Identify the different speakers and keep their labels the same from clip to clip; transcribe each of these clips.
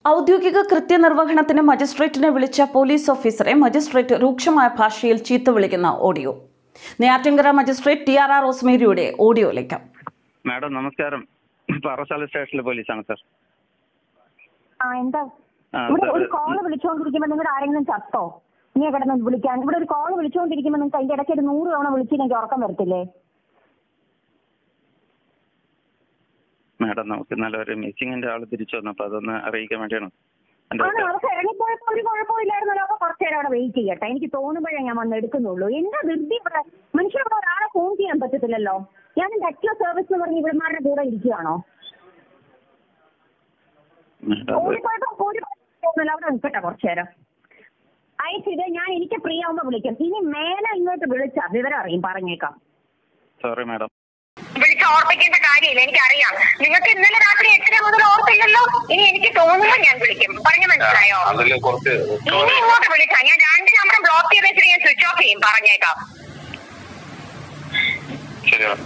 Speaker 1: ഔദ്യോഗിക കൃത്യനിർവഹണത്തിന് മജിസ്ട്രേറ്റിനെ വിളിച്ച പോലീസ് ഓഫീസറെ മജിസ്ട്രേറ്റ് രൂക്ഷമായ ഭാഷയിൽ ചീത്ത വിളിക്കുന്ന audio Neyyattinkara magistrate T R R റോസ്മേരിയുടെ ഓഡിയോയിലേക്ക്
Speaker 2: മാഡം നമസ്കാരം പാറശാല സ്റ്റേഷനിലെ പോലീസാണ് സാർ
Speaker 3: ആ എന്താ
Speaker 2: ആ,
Speaker 3: ഇവിടെ
Speaker 2: സാർ,
Speaker 3: ഒരു കോള് വിളിച്ചുകൊണ്ടിരിക്കുമ്പോ നിങ്ങളുടെ ആരെങ്കിലും ചത്തോ നീ കിടന്ന് വിളിക്കാൻ ഇവിടെ ഒരു കോള് വിളിച്ചുകൊണ്ടിരിക്കുമ്പോ നിങ്ങൾക്ക് അതിന്റെ ഇടയ്ക്ക് ഒരു നൂറ് തവണ വിളിച്ചില്ലെങ്കിൽ ഉറക്കം വരത്തില്ലേ
Speaker 2: മാഡം നമുക്ക് ഇന്നലെ ഒരു മിസ്സിങ്ങിന്റെ ആള് തിരിച്ചു വന്നു അപ്പൊ അതൊന്ന് അറിയിക്കാൻ വേണ്ടിയാണ് എന്റെ
Speaker 3: ആണ് അതൊക്കെ ഇറങ്ങിപ്പോയപ്പോ ഒരു കുഴപ്പമില്ലായിരുന്നല്ലോ അപ്പൊ കുറച്ചു നേരം അവിടെ വെയിറ്റ് ചെയ്യട്ടെ എനിക്ക് തോന്നുമ്പോഴേ ഞാൻ വന്ന് എടുക്കുന്നുള്ളൂ എന്താ ധൃതി ഇവിടെ മനുഷ്യർ ഇവിടെ ഒരാളെ ഫോൺ ചെയ്യാൻ പറ്റത്തില്ലല്ലോ ഞാൻ ടെക്ലോ സർവീസ് എന്ന് പറഞ്ഞ് ഇവിടെമാരുടെ കൂടെ ഇരിക്കുകയാണോ
Speaker 2: മാഡം അത്
Speaker 3: ഓടിപ്പോയപ്പോ ഒരു തോന്നില്ല അവിടെ നിൽക്കട്ടെ കുറച്ചു നേരം അയച്ചിത് ഞാൻ എനിക്ക് ഫ്രീ ആവുമ്പോ വിളിക്കാം ഇനി മേലെ ഇങ്ങോട്ട് വിളിച്ചാ വിവരം അറിയും പറഞ്ഞേക്കാം
Speaker 2: സോറി മാഡം
Speaker 3: വിളിച്ച് ഓർപ്പിക്കേണ്ട കാര്യമില്ല എനിക്കറിയാം നിങ്ങൾക്ക് ഇന്നലെ രാത്രി എട്ടര മുതൽ ഓർത്തില്ലല്ലോ ഇനി എനിക്ക് തോന്നുമ്പോൾ ഞാൻ വിളിക്കും പറഞ്ഞു മനസ്സിലായോ
Speaker 4: അതില് കുറച്ച്
Speaker 3: ഇനി ഇങ്ങോട്ട് വിളിച്ചാ ഞാൻ രണ്ട് നമ്പർ ബ്ലോക്ക് ചെയ്ത് വെച്ചിട്ട് ഞാൻ സ്വിച്ച് ഓഫ് ചെയ്യും പറഞ്ഞേക്കാം
Speaker 4: ശരിയാണ്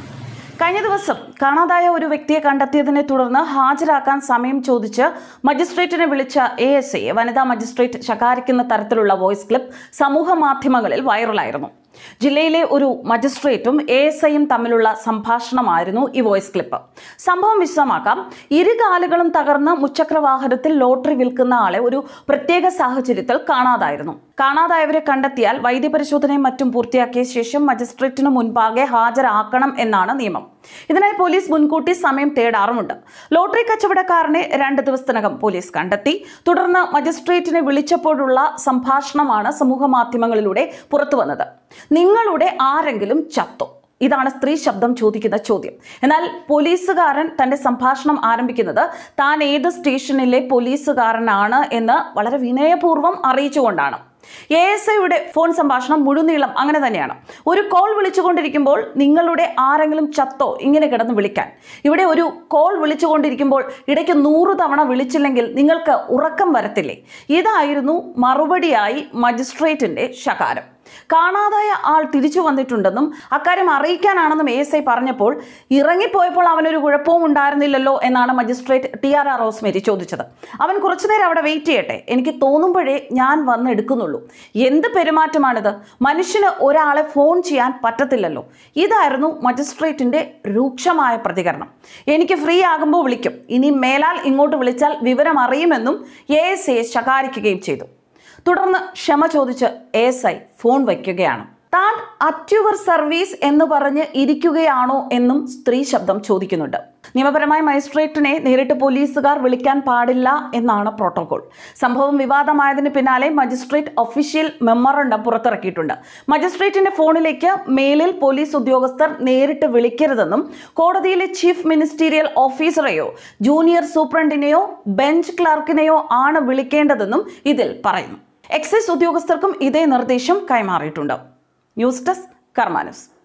Speaker 1: കഴിഞ്ഞ ദിവസം കാണാതായ ഒരു വ്യക്തിയെ കണ്ടെത്തിയതിനെ തുടർന്ന് ഹാജരാക്കാൻ സമയം ചോദിച്ച് മജിസ്ട്രേറ്റിനെ വിളിച്ച എ എസ് ഐ വനിതാ മജിസ്ട്രേറ്റ് ശകാരിക്കുന്ന തരത്തിലുള്ള വോയിസ് ക്ലിപ്പ് സമൂഹ മാധ്യമങ്ങളിൽ വൈറലായിരുന്നു ജില്ലയിലെ ഒരു മജിസ്ട്രേറ്റും എ എസ് ഐയും തമ്മിലുള്ള സംഭാഷണമായിരുന്നു ഈ വോയിസ് ക്ലിപ്പ് സംഭവം വിശദമാക്കാം ഇരു കാലുകളും തകർന്ന് മുച്ചക്ര വാഹനത്തിൽ ലോട്ടറി വിൽക്കുന്ന ആളെ ഒരു പ്രത്യേക സാഹചര്യത്തിൽ കാണാതായിരുന്നു കാണാതായവരെ കണ്ടെത്തിയാൽ വൈദ്യപരിശോധനയും മറ്റും പൂർത്തിയാക്കിയ ശേഷം മജിസ്ട്രേറ്റിന് മുൻപാകെ ഹാജരാക്കണം എന്നാണ് നിയമം ഇതിനായി പോലീസ് മുൻകൂട്ടി സമയം തേടാറുമുണ്ട് ലോട്ടറി കച്ചവടക്കാരനെ രണ്ട് ദിവസത്തിനകം പോലീസ് കണ്ടെത്തി തുടർന്ന് മജിസ്ട്രേറ്റിനെ വിളിച്ചപ്പോഴുള്ള സംഭാഷണമാണ് സമൂഹ മാധ്യമങ്ങളിലൂടെ പുറത്തുവന്നത് നിങ്ങളുടെ ആരെങ്കിലും ചത്തോ ഇതാണ് സ്ത്രീ ശബ്ദം ചോദിക്കുന്ന ചോദ്യം എന്നാൽ പോലീസുകാരൻ തന്റെ സംഭാഷണം ആരംഭിക്കുന്നത് താൻ ഏത് സ്റ്റേഷനിലെ പോലീസുകാരനാണ് എന്ന് വളരെ വിനയപൂർവ്വം അറിയിച്ചുകൊണ്ടാണ് എ എസ് ഐയുടെ ഫോൺ സംഭാഷണം മുഴുനീളം അങ്ങനെ തന്നെയാണ് ഒരു കോൾ വിളിച്ചുകൊണ്ടിരിക്കുമ്പോൾ നിങ്ങളുടെ ആരെങ്കിലും ചത്തോ ഇങ്ങനെ കിടന്ന് വിളിക്കാൻ ഇവിടെ ഒരു കോൾ വിളിച്ചുകൊണ്ടിരിക്കുമ്പോൾ ഇടയ്ക്ക് നൂറ് തവണ വിളിച്ചില്ലെങ്കിൽ നിങ്ങൾക്ക് ഉറക്കം വരത്തില്ലേ ഇതായിരുന്നു മറുപടിയായി മജിസ്ട്രേറ്റിന്റെ ശകാരം കാണാതായ ആൾ തിരിച്ചു വന്നിട്ടുണ്ടെന്നും അക്കാര്യം അറിയിക്കാനാണെന്നും എ എസ് ഐ പറഞ്ഞപ്പോൾ ഇറങ്ങിപ്പോയപ്പോൾ അവനൊരു കുഴപ്പവും ഉണ്ടായിരുന്നില്ലല്ലോ എന്നാണ് magistrate T R R Rosemary ചോദിച്ചത് അവൻ കുറച്ചുനേരം അവിടെ വെയിറ്റ് ചെയ്യട്ടെ എനിക്ക് തോന്നുമ്പോഴേ ഞാൻ വന്ന് എടുക്കുന്നുള്ളൂ എന്ത് പെരുമാറ്റമാണിത് മനുഷ്യന് ഒരാളെ ഫോൺ ചെയ്യാൻ പറ്റത്തില്ലല്ലോ ഇതായിരുന്നു മജിസ്ട്രേറ്റിന്റെ രൂക്ഷമായ പ്രതികരണം എനിക്ക് ഫ്രീ ആകുമ്പോൾ വിളിക്കും ഇനി മേലാൽ ഇങ്ങോട്ട് വിളിച്ചാൽ വിവരം അറിയുമെന്നും എ എസ് ഐയെ ശകാരിക്കുകയും ചെയ്തു തുടർന്ന് ക്ഷമ ചോദിച്ച് എസ് ഐ ഫോൺ വയ്ക്കുകയാണ് താൻ അറ്റ് യുവർ സർവീസ് എന്ന് പറഞ്ഞ് ഇരിക്കുകയാണോ എന്നും സ്ത്രീ ശബ്ദം ചോദിക്കുന്നുണ്ട് നിയമപരമായി മജിസ്ട്രേറ്റിനെ നേരിട്ട് പോലീസുകാർ വിളിക്കാൻ പാടില്ല എന്നാണ് പ്രോട്ടോകോൾ സംഭവം വിവാദമായതിന് പിന്നാലെ മജിസ്ട്രേറ്റ് ഒഫീഷ്യൽ മെമ്മറണ്ടം പുറത്തിറക്കിയിട്ടുണ്ട് മജിസ്ട്രേറ്റിന്റെ ഫോണിലേക്ക് മേലിൽ പോലീസ് ഉദ്യോഗസ്ഥർ നേരിട്ട് വിളിക്കരുതെന്നും കോടതിയിലെ ചീഫ് മിനിസ്റ്റീരിയൽ ഓഫീസറെയോ ജൂനിയർ സൂപ്രണ്ടിനെയോ ബെഞ്ച് ക്ലർക്കിനെയോ ആണ് വിളിക്കേണ്ടതെന്നും ഇതിൽ പറയുന്നു എക്സൈസ് ഉദ്യോഗസ്ഥർക്കും ഇതേ നിർദ്ദേശം കൈമാറിയിട്ടുണ്ട് ന്യൂസ് ഡെസ്ക് കർമാനസ്